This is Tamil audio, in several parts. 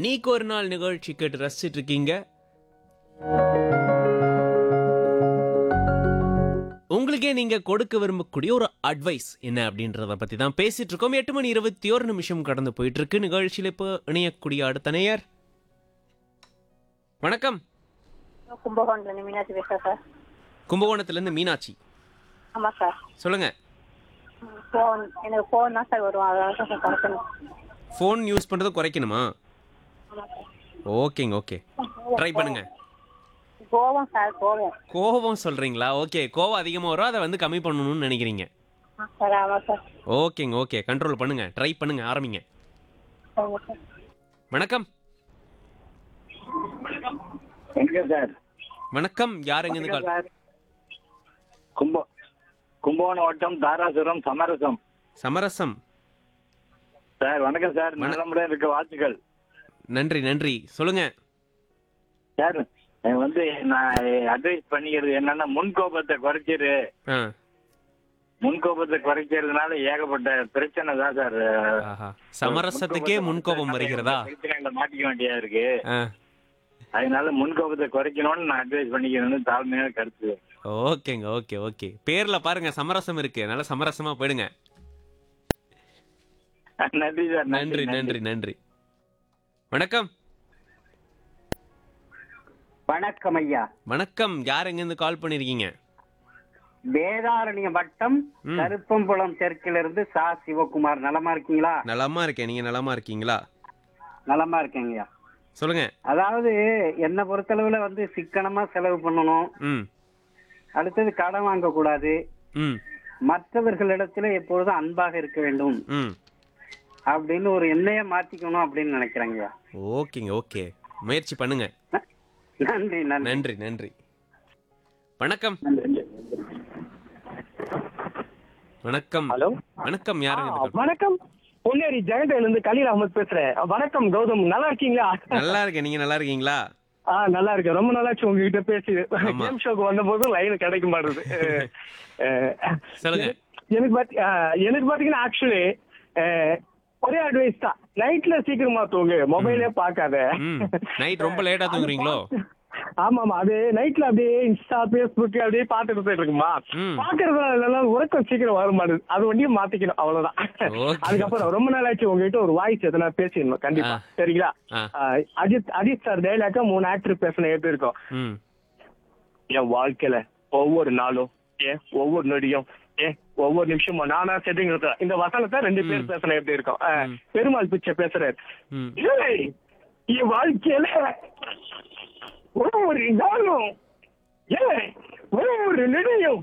இன்னைக்கு ஒரு நாள் நிகழ்ச்சி கேட்டு ரசிச்சிட்டு இருக்கீங்க உங்களுக்கே நீங்க கொடுக்க விரும்பக்கூடிய ஒரு அட்வைஸ் என்ன அப்படின்றத பத்தி தான் பேசிட்டு இருக்கோம் எட்டு மணி இருபத்தி ஒரு நிமிஷம் கடந்து போயிட்டு இருக்கு நிகழ்ச்சியில இப்போ இணையக்கூடிய அடுத்த நேயர் வணக்கம் கும்பகோணத்துல மீனாட்சி பேசுறேன் சார் கும்பகோணத்துல இருந்து மீனாட்சி ஆமா சார் சொல்லுங்க ஃபோன் எனக்கு ஃபோன் தான் சார் வரும் அதான் சார் குறைக்கணும் ஃபோன் யூஸ் பண்றதை குறைக்கணுமா ஆமா சார் ஓகேங்க ஓகே ட்ரை பண்ணுங்க கோவம் சார் கோவம் கோபம் சொல்றீங்களா ஓகே கோவம் அதிகமாக வரும் அதை வந்து கம்மி பண்ணணும்னு நினைக்கிறீங்க ஆ சார் ஆமா சார் ஓகேங்க ஓகே கண்ட்ரோல் பண்ணுங்க ட்ரை பண்ணுங்க ஆரம்பிங்க சரிங்க சார் வணக்கம் எங்க சார் வணக்கம் யார் எங்க இருந்து கால் சார் கும்ப கும்பகோணம் வட்டம் தாராசுரம் சமரசம் சமரசம் சார் வணக்கம் சார் நல்லமுடன் இருக்க வாழ்த்துக்கள் நன்றி நன்றி சொல்லுங்க சார் எனக்கு வந்து நான் அட்வைஸ் பண்ணிக்கிறது என்னன்னா முன்கோபத்தை குறைச்சிரு ஆ முன்கோபத்தை குறைக்கிறதுனால ஏகப்பட்ட பிரச்சனை தான் சார் ஆஹா சமரசத்துக்கே முன்கோபம் வருகிறதா பிரச்சனைகளை மாட்டிக்க வேண்டியதா இருக்கு ஆ அதனால முன்கோபத்தை குறைக்கணும்னு நான் அட்வைஸ் பண்ணிக்கிறேன்னு தாழ்மையான கருத்து ஓகேங்க ஓகே ஓகே பேர்ல பாருங்க சமரசம் இருக்கு நல்லா சமரசமா போயிடுங்க நன்றி சார் நன்றி நன்றி நன்றி வணக்கம் வணக்கம் ஐயா வணக்கம் யார் எங்க இருந்து கால் பண்ணிருக்கீங்க வேதாரண்ய வட்டம் ம். கருப்பம்புலம் தெற்கிலிருந்து சா சிவகுமார் நலமா இருக்கீங்களா நலமா இருக்கேன் நீங்க நலமா இருக்கீங்களா நலமா இருக்கேங்கய்யா சொல்லுங்க அதாவது என்னை பொறுத்தளவுல வந்து சிக்கனமா செலவு பண்ணணும் ம் அடுத்தது கடன் வாங்க கூடாது ம் மற்றவர்களிடத்துல எப்பொழுதும் அன்பாக இருக்க வேண்டும் ம் அப்படின்னு ஒரு எண்ணெய மாத்திக்கணும் அப்படின்னு நினைக்கிறேங்கய்யா ஓகேங்க ஓகே முயற்சி பண்ணுங்க நன்றி நன்றி நன்றி நன்றி வணக்கம் வணக்கம் ஹலோ வணக்கம் யாருங்க ஆ, இது call? வணக்கம் பொன்னேரி ஜெகண்டையில இருந்து கலீல் அகமது பேசுறேன் வணக்கம் கௌதம் நல்லா இருக்கீங்களா நல்லா இருக்கேன் நீங்க நல்லா இருக்கீங்களா ஆ நல்லா இருக்கேன் ரொம்ப நாளாச்சு உங்ககிட்ட பேசி ஆமா. கேம் ஷோக்கு வந்த போதும் லைன் கிடைக்க மாட்டேது சொல்லுங்க எனக்கு பாத்தி ஆ, எனக்கு பாத்தீங்கன்னா ஆக்சுவலி ஒரே அட்வைஸ் தான் நைட்ல சீக்கிரமா தூங்கு மொபைலே பார்க்காத ம் நைட் ரொம்ப லேட்டா தூங்குறீங்களோ ஆமா ஆமா அது நைட்ல அப்படியே இன்ஸ்டா பேஸ்புக் அப்படியே பாத்துட்டு போயிட்டு இருக்குமா ம். பாக்குறதுனால உறக்கம் சீக்கிரம் வர மாட்டேது அது ஒன்றையும் மாத்திக்கணும் அவ்வளவுதான் Okay. அதுக்கப்புறம் ரொம்ப நாள் ஆச்சு உங்ககிட்ட ஒரு வாய்ஸ் எதனா பேசிடணும் கண்டிப்பா ஆ. சரிங்களா ஆ. ஆ, அஜித் அஜித் சார் டைலாக்கா மூணு ஆக்டர் பேசின எப்படி இருக்கும் ம் என் வாழ்க்கையில ஒவ்வொரு நாளும் ஏன் ஒவ்வொரு நொடியும் ஏன் ஒவ்வொரு நிமிஷமும் நானா செட்டிங் இந்த வசனத்தை ரெண்டு பேர் பேசின எப்படி இருக்கும் ஆ, பெருமாள் பிச்சை பேசுறாரு ம் ஏய், என் வாழ்க்கையில ஒவ்வொரு நாளும் ஏய், ஒவ்வொரு நொடியும்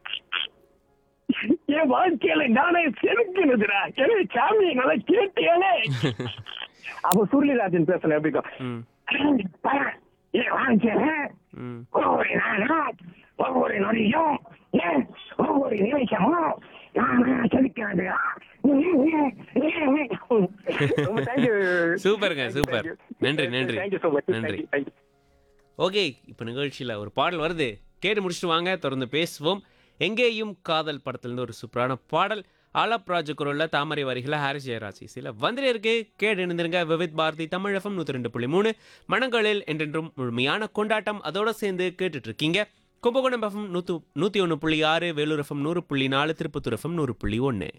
என் வாழ்க்கையில நானே செலுத்தினதுடா ஏலே சாமி நல்லா கேட்டியாலே அப்ப சூரியராஜன் பேசல எப்படி இருக்கும்? ம் என் வாழ்க்கையில ம் ஒவ்வொரு நாளும் ஒவ்வொரு நொடியும் ஏன் ஒவ்வொரு நிமிஷமும் நானே செலுத்தினதுடா ரொம்ப thank you. சூப்பருங்க, Thank you, super. thank you. நன்றி, நன்றி. Thank you so much. நன்றி. Thank you, thank you. Okay இப்போ நிகழ்ச்சியில் ஒரு பாடல் வருது கேட்டு முடிச்சுட்டு வாங்க தொடர்ந்து பேசுவோம் எங்கேயும் காதல் படத்துலேருந்து ஒரு சூப்பரான பாடல் ஆலப் ராஜகுரோல்ல தாமரை வரிகளை ஹாரிஸ் ஜெயராஜ் இசையில் வந்துட்டு இருக்கு கேட்டு இணைந்திருங்க விவித் பாரதி தமிழ் எஃப்எம் நூற்றி ரெண்டு புள்ளி மூணு மனங்களில் என்றென்றும் முழுமையான கொண்டாட்டம் அதோட சேர்ந்து கேட்டுட்டு இருக்கீங்க கும்பகோணம் எஃப்எம் நூற்று நூற்றி ஒன்று புள்ளி ஆறு வேலூர் எஃப்எம் நூறு புள்ளி நாலு திருப்பத்தூர் எஃப்எம் நூறு புள்ளி ஒன்று